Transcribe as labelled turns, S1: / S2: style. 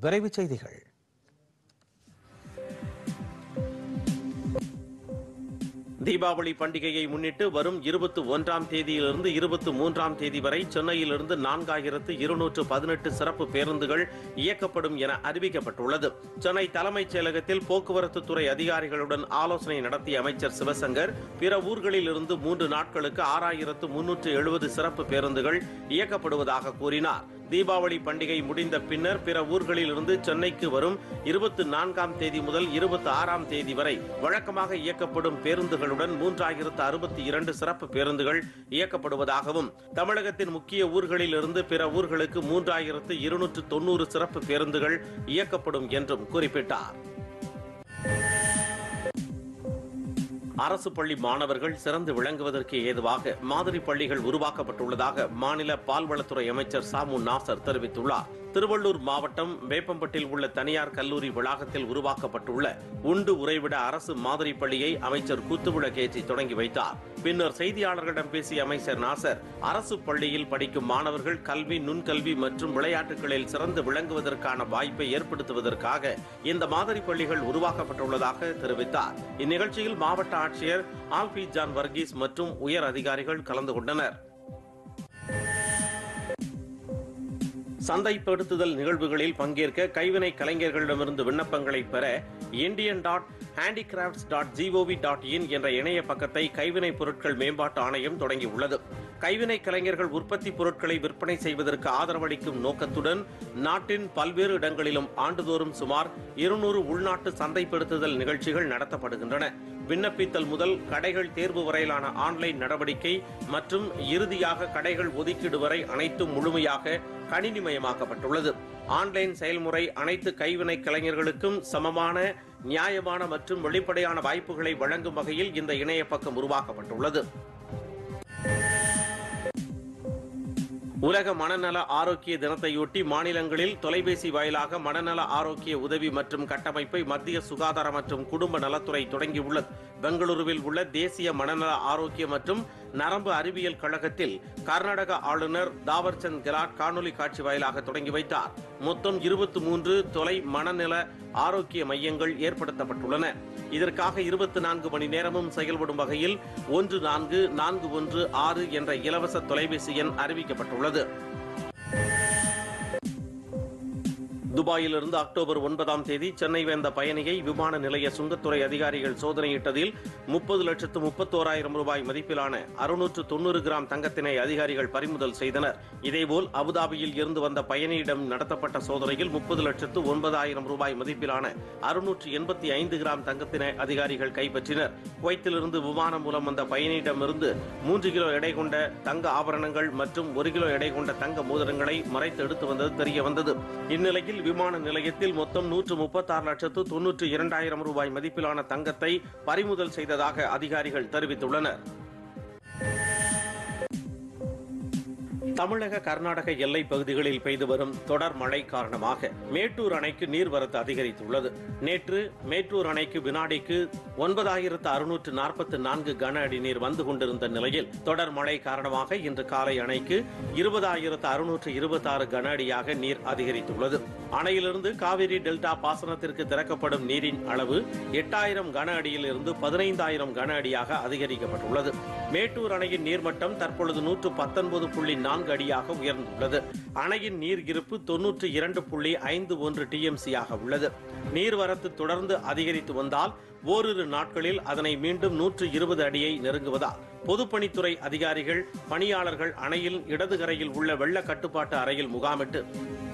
S1: விரைவுச் செய்திகள்
S2: தீபாவளி பண்டிகையை முன்னிட்டு வரும் இருபத்தி ஒன்றாம் தேதியிலிருந்து இருபத்தி மூன்றாம் தேதி வரை சென்னையிலிருந்து நான்காயிரத்து இருநூற்று பதினெட்டு சிறப்பு பேருந்துகள் இயக்கப்படும் என அறிவிக்கப்பட்டுள்ளது சென்னை தலைமைச் செயலகத்தில் போக்குவரத்து துறை அதிகாரிகளுடன் ஆலோசனை நடத்திய அமைச்சர் சிவசங்கர் பிற ஊர்களில் இருந்து மூன்று நாட்களுக்கு ஆறாயிரத்து முன்னூற்று எழுபது சிறப்பு பேருந்துகள் இயக்கப்படுவதாக கூறினார் தீபாவளி பண்டிகை முடிந்த பின்னர் பிற ஊர்களில் இருந்து சென்னைக்கு வரும் இருபத்தி நான்காம் தேதி முதல் இருபத்தி ஆறாம் தேதி வரை வழக்கமாக இயக்கப்படும் பேருந்துகளுடன் மூன்றாயிரத்து அறுபத்தி இரண்டு சிறப்பு பேருந்துகள் இயக்கப்படுவதாகவும் தமிழகத்தின் முக்கிய ஊர்களில் இருந்து பிற ஊர்களுக்கு மூன்றாயிரத்து இருநூற்று தொன்னூறு சிறப்பு பேருந்துகள் இயக்கப்படும் என்றும் குறிப்பிட்டார் அரசு பள்ளி மாணவர்கள் சிறந்து விளங்குவதற்கு ஏதுவாக மாதிரி பள்ளிகள் உருவாக்கப்பட்டுள்ளதாக மாநில பால்வளத்துறை அமைச்சர் சாமு நாசர் தெரிவித்துள்ளார் திருவள்ளூர் மாவட்டம் வேப்பம்பட்டில் உள்ள தனியார் கல்லூரி வளாகத்தில் உருவாக்கப்பட்டுள்ள உண்டு உறைவிட அரசு மாதிரி பள்ளியை அமைச்சர் குத்துவிளக்கேற்றி தொடங்கி வைத்தார் பின்னர் செய்தியாளர்களிடம் பேசிய அமைச்சர் நாசர் அரசு பள்ளியில் படிக்கும் மாணவர்கள் கல்வி நுண்கல்வி மற்றும் விளையாட்டுகளில் சிறந்து விளங்குவதற்கான வாய்ப்பை ஏற்படுத்துவதற்காக இந்த மாதிரி பள்ளிகள் உருவாக்கப்பட்டுள்ளதாக தெரிவித்தார் இந்நிகழ்ச்சியில் மாவட்ட ஆட்சியர் ஆல்பி ஜான் வர்கீஸ் மற்றும் உயர் அதிகாரிகள் கலந்து கொண்டனர் சந்தைப்படுத்துதல் நிகழ்வுகளில் பங்கேற்க கைவினை கலைஞர்களிடமிருந்து விண்ணப்பங்களை பெற Indian dot handicrafts dot gov dot in என்ற இணைய பக்கத்தை கைவினை பொருட்கள் மேம்பாட்டு ஆணையம் தொடங்கியுள்ளது கைவினை கலைஞர்கள் உற்பத்தி பொருட்களை விற்பனை செய்வதற்கு ஆதரவளிக்கும் நோக்கத்துடன் நாட்டின் பல்வேறு இடங்களிலும் ஆண்டுதோறும் சுமார் இருநூறு உள்நாட்டு சந்தைப்படுத்துதல் நிகழ்ச்சிகள் நடத்தப்படுகின்றன விண்ணப்பித்தல் முதல் கடைகள் தேர்வு வரையிலான ஆன்லைன் நடவடிக்கை மற்றும் இறுதியாக கடைகள் ஒதுக்கீடு வரை அனைத்தும் முழுமையாக கணினிமயமாக்கப்பட்டுள்ளது ஆன்லைன் செயல்முறை அனைத்து கைவினை கலைஞர்களுக்கும் சமமான நியாயமான மற்றும் வெளிப்படையான வாய்ப்புகளை வழங்கும் வகையில் இந்த இணைய பக்கம் உருவாக்கப்பட்டுள்ளது உலக மனநல ஆரோக்கிய தினத்தையொட்டி மாநிலங்களில் தொலைபேசி வாயிலாக மனநல ஆரோக்கிய உதவி மற்றும் கட்டமைப்பை மத்திய சுகாதார மற்றும் குடும்ப நலத்துறை தொடங்கியுள்ளது பெங்களூருவில் உள்ள தேசிய மனநல ஆரோக்கிய மற்றும் நரம்பு அறிவியல் கழகத்தில் கர்நாடக ஆளுநர் தாவர்சந்த் கெலாட் காணொலி காட்சி வாயிலாக தொடங்கி வைத்தார் மொத்தம் இருபத்தி மூன்று தொலை மனநல ஆரோக்கிய மையங்கள் ஏற்படுத்தப்பட்டுள்ளன இதற்காக இருபத்தி நான்கு மணி நேரமும் செயல்படும் வகையில் ஒன்று நான்கு நான்கு ஒன்று ஆறு என்ற இலவச தொலைபேசி எண் அறிவிக்கப்பட்டுள்ளது துபாயிலிருந்து அக்டோபர் ஒன்பதாம் தேதி சென்னை வந்த பயணியை விமான நிலைய சுங்கத்துறை அதிகாரிகள் சோதனையிட்டதில் முப்பது லட்சத்து முப்பத்தோராயிரம் ரூபாய் மதிப்பிலான அறுநூற்று தொண்ணூறு கிராம் தங்கத்தினை அதிகாரிகள் பறிமுதல் செய்தனர் இதேபோல் அபுதாபியில் இருந்து வந்த பயணியிடம் நடத்தப்பட்ட சோதனையில் முப்பது லட்சத்து ஒன்பதாயிரம் ரூபாய் மதிப்பிலான அறுநூற்று எண்பத்தி ஐந்து கிராம் தங்கத்தினை அதிகாரிகள் கைப்பற்றினர் குவைத்திலிருந்து விமானம் மூலம் வந்த பயணியிடமிருந்து மூன்று கிலோ எடை கொண்ட தங்க ஆபரணங்கள் மற்றும் ஒரு கிலோ எடை கொண்ட தங்க மோதிரங்களை மறைத்து எடுத்து வந்தது தெரிய வந்தது இந்நிலையில் விமான நிலையத்தில் மொத்தம் நூற்று முப்பத்தாறு லட்சத்து தொன்னூற்று இரண்டாயிரம் ரூபாய் மதிப்பிலான தங்கத்தை பறிமுதல் செய்ததாக அதிகாரிகள் தெரிவித்துள்ளனர் தமிழக கர்நாடக எல்லை பகுதிகளில் பெய்து வரும் தொடர் மழை காரணமாக மேட்டூர் அணைக்கு நீர்வரத்து அதிகரித்துள்ளது நேற்று மேட்டூர் அணைக்கு வினாடிக்கு ஒன்பதாயிரத்து அறுநூற்று நாற்பத்தி நான்கு கன அடி நீர் வந்து கொண்டிருந்த நிலையில் தொடர் மழை காரணமாக இன்று காலை அணைக்கு இருபதாயிரத்து அறுநூற்று இருபத்தி ஆறு கன அடியாக நீர் அதிகரித்துள்ளது அணையிலிருந்து காவிரி டெல்டா பாசனத்திற்கு திறக்கப்படும் நீரின் அளவு எட்டாயிரம் கன அடியில் இருந்து பதினைந்தாயிரம் கன அடியாக அதிகரிக்கப்பட்டுள்ளது மேட்டூர் அணையின் நீர்மட்டம் தற்பொழுது நூற்று பத்தொன்பது புள்ளி நான்கு அடியாக உயர்ந்துள்ளது அணையின் நீர் இருப்பு தொன்னூற்று இரண்டு புள்ளி ஐந்து ஒன்று டிஎம்சியாக உள்ளது நீர்வரத்து தொடர்ந்து அதிகரித்து வந்தால் ஓரிரு நாட்களில் அதனை மீண்டும் நூற்று இருபது அடியை நெருங்குவதால் பொதுப்பணித்துறை அதிகாரிகள் பணியாளர்கள் அணையில் இடதுகரையில் உள்ள வெள்ள கட்டுப்பாட்டு அறையில் முகாமிட்டு